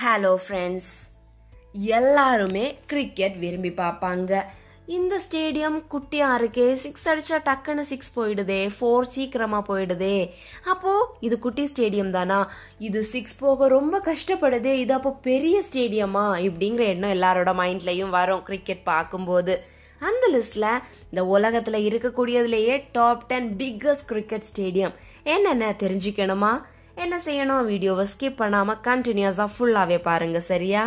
hello friends எல்லாருமே cricket விரும்பி பார்ப்பாங்க இந்த ஸ்டேடியம் குட்டியா இருக்கே சிக்ஸ் அடிச்சா டக்குன்னு சிக்ஸ் போயிடுதே ஃபோர் சீக்கிரமா போயிடுதே அப்போ இது குட்டி ஸ்டேடியம் தானா இது சிக்ஸ் போக ரொம்ப கஷ்டப்படுதே இது அப்போ பெரிய ஸ்டேடியமா இப்படிங்கிற எண்ணம் எல்லாரோட மைண்ட்லயும் வரும் கிரிக்கெட் பார்க்கும்போது அந்த லிஸ்ட்ல இந்த உலகத்துல இருக்கக்கூடியதுலயே top ten biggest cricket stadium என்னென்ன தெரிஞ்சுக்கணுமா என்ன செய்யணும் வீடியோவை ஸ்கிப் பண்ணாம கண்டினியூஸா ஃபுல்லாவே பாருங்க சரியா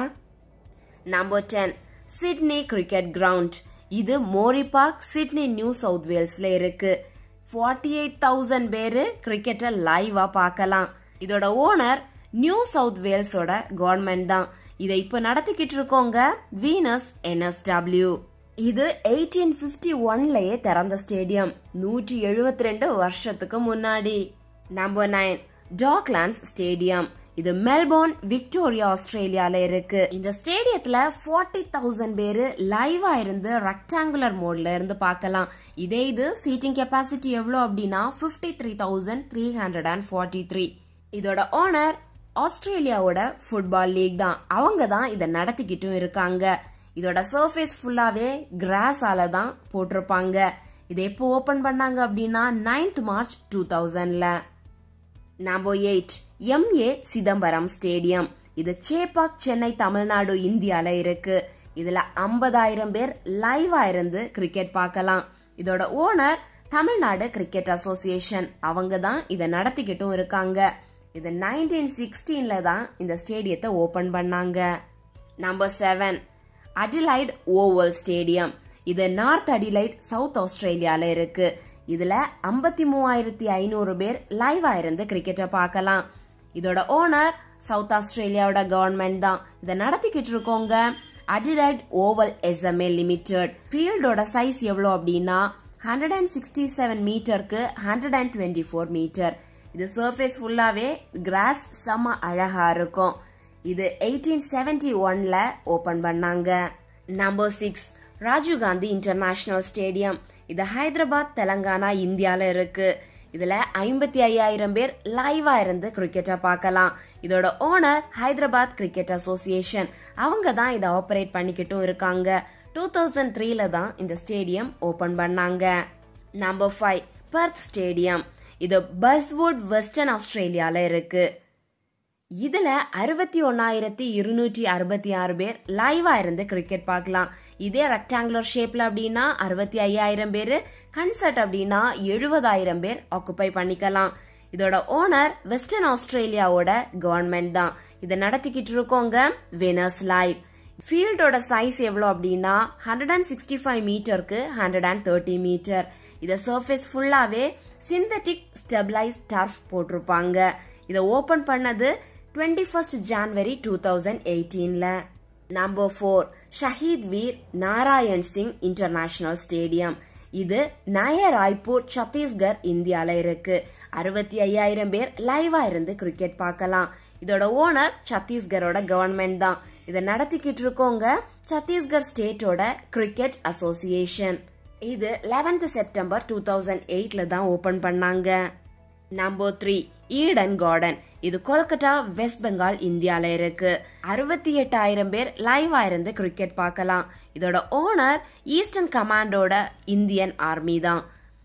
number ten Sydney cricket ground இது Moore park Sydney new south வேல்ஸ்ல இருக்கு ஃபார்ட்டி எயிட் தௌசண்ட் பேரு கிரிக்கெட்டை லைவா பார்க்கலாம் இதோட ஓனர் நியூ சவுத் வேல்ஸோட கவர்மெண்ட் தான் இதை இப்ப நடத்திக்கிட்டு இருக்கோங்க வீனஸ் என்எஸ்டபிள்யூ இது எயிட்டீன் பிப்டி ஒன்லயே திறந்த ஸ்டேடியம் நூற்றி எழுபத்தி ரெண்டு வருஷத்துக்கு முன்னாடி நம்பர் நைன் டாக்லாண்ட்ஸ் ஸ்டேடியம் இது மெல்போர்ன் விக்டோரியா ஆஸ்திரேலியால இருக்கு இந்த ஸ்டேடியத்துல ஃபார்ட்டி தௌசண்ட் பேரு லைவா இருந்து ரெக்டாங்குலர் மோட்ல இருந்து பார்க்கலாம் இதே இது சீட்டிங் கெப்பாசிட்டி எவ்வளவு அப்படின்னா fifty three thousand three hundred and forty three இதோட ஓனர் ஆஸ்திரேலியாவோட ஃபுட்பால் லீக் தான் அவங்க தான் இதை நடத்திக்கிட்டும் இருக்காங்க இதோட சர்ஃபேஸ் ஃபுல்லாவே கிராஸால தான் போட்டிருப்பாங்க இதை எப்போ ஓபன் பண்ணாங்க அப்படின்னா ninth March two தௌசண்ட்ல number eight MA Chidambaram stadium இது சேப்பாக் சென்னை தமிழ்நாடு இந்தியால இருக்கு இதுல ஐம்பதாயிரம் பேர் லைவா இருந்து கிரிக்கெட் பார்க்கலாம் இதோட ஓனர் தமிழ்நாடு கிரிக்கெட் அசோசியேஷன் அவங்க தான் இதை நடத்திக்கிட்டும் இருக்காங்க இது நைன்டீன் சிக்ஸ்டீன்ல தான் இந்த ஸ்டேடியத்தை ஓபன் பண்ணாங்க number seven Adelaide oval stadium இது நார்த் அடிலைட் சவுத் ஆஸ்திரேலியால இருக்கு இதுல ஐம்பத்தி மூவாயிரத்தி ஐநூறு பேர் லைவா இருந்து கிரிக்கெட்டை பார்க்கலாம் இதோட ஓனர் சவுத் ஆஸ்திரேலியாவோட கவர்மெண்ட் தான் இதை நடத்திக்கிட்டு இருக்கோங்க அடிலைட் ஓவல் எஸ்எம்ஏ லிமிடெட் ஃபீல்டோட சைஸ் எவ்வளோ அப்படின்னா ஹண்ட்ரட் அண்ட் சிக்ஸ்டி செவன் மீட்டருக்கு hundred and twenty four metre இது சர்ஃபேஸ் ஃபுல்லாவே கிராஸ் செம்ம அழகா இருக்கும் இது எயிட்டீன் செவன்டி ஒன்ல ஓபன் பண்ணாங்க number six Rajiv Gandhi international stadium இது ஹைதராபாத் தெலங்கானா இந்தியால இருக்கு இதுல ஐம்பத்தி ஐயாயிரம் பேர் லைவா இருந்து கிரிக்கெட்டை பார்க்கலாம் இதோட ஓனர் ஹைதராபாத் கிரிக்கெட் அசோசியேஷன் அவங்க தான் இதை ஆபரேட் பண்ணிக்கிட்டும் இருக்காங்க டூ தௌசண்ட் த்ரீல தான் இந்த ஸ்டேடியம் ஓபன் பண்ணாங்க நம்பர் ஃபைவ் பர்த் ஸ்டேடியம் இது பஸ்வுட் வெஸ்டர்ன் ஆஸ்திரேலியால இருக்கு இதுல அறுபத்தி ஒன்னாயிரத்தி இருநூற்றி அறுபத்தி ஆறு பேர் லைவா இருந்து கிரிக்கெட் பார்க்கலாம் இதே ரெக்டாங்குலர் ஷேப்ல அப்படின்னா அறுபத்தி ஐயாயிரம் பேரு கன்சர்ட் அப்படின்னா எழுபதாயிரம் பேர் ஆக்குப்பை பண்ணிக்கலாம் இதோட ஓனர் வெஸ்டர்ன் ஆஸ்திரேலியாவோட கவர்மெண்ட் தான் இதை நடத்திக்கிட்டு இருக்கோங்க வினர்ஸ் லைவ் ஃபீல்டோட சைஸ் எவ்வளோ அப்படின்னா ஹண்ட்ரட் அண்ட் சிக்ஸ்டி ஃபைவ் மீட்டருக்கு ஹண்ட்ரட் அண்ட் தேர்ட்டி மீட்டர் இதை சர்ஃபேஸ் ஃபுல்லாவே சிந்தட்டிக் ஸ்டெபிளைஸ் டர்ஃப் போட்டிருப்பாங்க இதை ஓபன் பண்ணது twenty first January two thousand எயிட்டீன்ல number four Shaheed Veer Narayan Singh international stadium இது நய ராய்ப்பூர் சத்தீஸ்கர் இந்தியால இருக்கு அறுபத்தி ஐயாயிரம் பேர் லைவா இருந்து கிரிக்கெட் பார்க்கலாம் இதோட ஓனர் சத்தீஸ்கரோட கவர்மெண்ட் தான் இதை நடத்திக்கிட்டு இருக்கோங்க சத்தீஸ்கர் ஸ்டேட்டோட கிரிக்கெட் அசோசியேஷன் இது லெவன்த் செப்டம்பர் டூ தௌசண்ட் எயிட்ல தான் ஓபன் பண்ணாங்க நம்பர் த்ரீ ஈடன் கார்டன் இது கொல்கட்டா வெஸ்ட் பெங்கால் இந்தியால இருக்கு அறுபத்தி எட்டாயிரம் பேர் லைவா இருந்து கிரிக்கெட் பார்க்கலாம் இதோட ஓனர் ஈஸ்டர்ன் கமாண்டோட இந்தியன் ஆர்மி தான்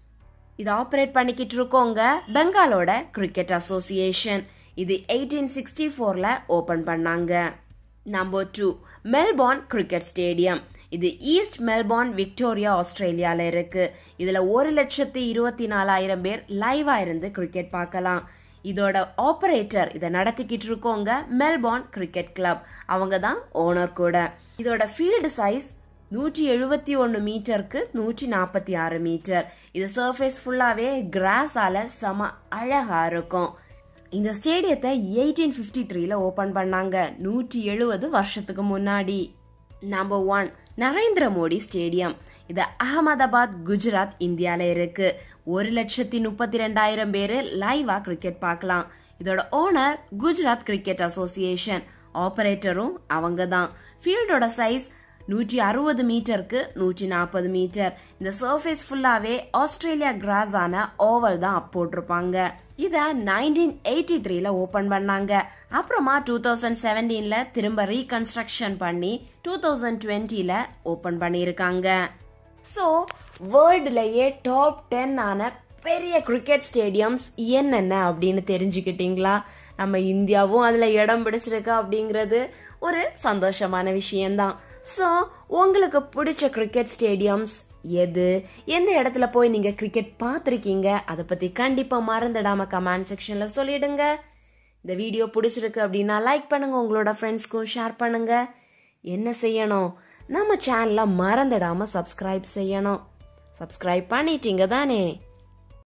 இதை ஆபரேட் பண்ணிக்கிட்டு இருக்கோங்க பெங்காலோட கிரிக்கெட் அசோசியேஷன் இது எயிட்டீன் சிக்ஸ்டி ஃபோர்ல ஓபன் பண்ணாங்க number two Melbourne cricket stadium இது ஈஸ்ட் மெல்போர்ன் விக்டோரியா ஆஸ்திரேலியால இருக்கு இதுல ஒரு லட்சத்தி இருபத்தி நாலாயிரம் பேர் லைவா இருந்து கிரிக்கெட் பார்க்கலாம் இதோட ஆபரேட்டர் இதை நடத்திக்கிட்டு இருக்கோங்க மெல்போர்ன் கிரிக்கெட் கிளப் அவங்க தான் ஓனர் கூட இதோட ஃபீல்டு சைஸ் நூற்றி எழுபத்தி ஒன்னு மீட்டருக்கு நூற்றி நாற்பத்தி ஆறு மீட்டர் இது சர்ஃபேஸ் ஃபுல்லாவே கிராஸால செம அழகா இருக்கும் இந்த ஸ்டேடியத்தை எயிட்டீன் பிப்டி த்ரீல ஓபன் பண்ணாங்க நூற்றி எழுபது வருஷத்துக்கு முன்னாடி number one Narendra Modi stadium இது அகமதாபாத் குஜராத் இந்தியால இருக்கு ஒரு லட்சத்தி முப்பத்தி ரெண்டாயிரம் பேரு லைவா கிரிக்கெட் பார்க்கலாம் இதோட ஓனர் குஜராத் கிரிக்கெட் அசோசியேஷன் ஆபரேட்டரும் அவங்க தான் ஃபீல்டோட சைஸ் நூற்றி அறுபது மீட்டருக்கு நூற்றி நாற்பது மீட்டர் இந்த சர்ஃபேஸ் ஃபுல்லாவே ஆஸ்திரேலியா கிராஸான ஓவல் தான் போட்டிருப்பாங்க இத நைன்டீன் எயிட்டி த்ரீல ஓபன் பண்ணாங்க அப்புறமா டூ தௌசண்ட் செவன்டீன்ல திரும்ப ரீகன்ஸ்ட்ரக்ஷன் பண்ணி டூ தௌசண்ட் டுவெண்ட்டில ஓபன் பண்ணியிருக்காங்க ஸோ வேர்ல்டுலயே டாப் டென் ஆன பெரிய கிரிக்கெட் ஸ்டேடியம்ஸ் என்னென்ன அப்படின்னு தெரிஞ்சுக்கிட்டீங்களா நம்ம இந்தியாவும் அதுல இடம் பிடிச்சிருக்கு அப்படிங்கிறது ஒரு சந்தோஷமான விஷயம்தான் ஸோ உங்களுக்கு பிடிச்ச கிரிக்கெட் ஸ்டேடியம்ஸ் எது எந்த இடத்துல போய் நீங்க கிரிக்கெட் பார்த்துருக்கீங்க அதை பத்தி கண்டிப்பா மறந்துடாம கமெண்ட் செக்ஷன்ல சொல்லிடுங்க இந்த வீடியோ பிடிச்சிருக்கு அப்படின்னா லைக் பண்ணுங்க உங்களோட ஃப்ரெண்ட்ஸ்க்கும் ஷேர் பண்ணுங்க என்ன செய்யணும் நம்ம சேனலை மறந்துடாம சப்ஸ்கிரைப் செய்யணும் சப்ஸ்கிரைப் பண்ணிட்டீங்க தானே